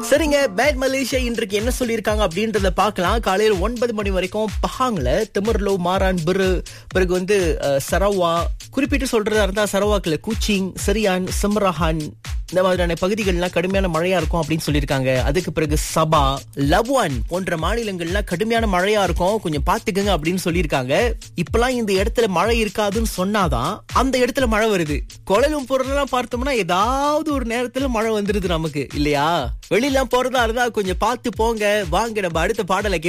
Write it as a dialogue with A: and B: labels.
A: சரிங்க bad Malaysia இன்றைக்கு என்ன சொல்லியிருக்காங்க அப்படின்றத பார்க்கலாம் காலையில் ஒன்பது மணி வரைக்கும் பஹாங்ல திமிர்லோ மாரான் பிரு பிறகு வந்து அஹ், சரவா குறிப்பிட்டு சொல்றதா இருந்தா சரவாக்குல கூச்சிங் சரியான் சிம்ரஹான் இந்த மாதிரியான பகுதிகள்லாம் கடுமையான மழையா இருக்கும் அப்படின்னு சொல்லியிருக்காங்க அதுக்கு பிறகு சபா லவ்வான் போன்ற மாநிலங்கள்லாம் கடுமையான மழையா இருக்கும் கொஞ்சம் பாத்துக்கங்க அப்படின்னு சொல்லியிருக்காங்க இப்பெல்லாம் இந்த இடத்துல மழை இருக்காதுன்னு சொன்னாதான் அந்த இடத்துல மழை வருது குழலும் பொருளெல்லாம் பார்த்தோம்னா ஏதாவது ஒரு நேரத்துல மழை வந்துருது நமக்கு இல்லையா வெளியெல்லாம் போறதா இருந்தா கொஞ்சம் பார்த்து போங்க வாங்க நம்ம அடுத்த பாடலை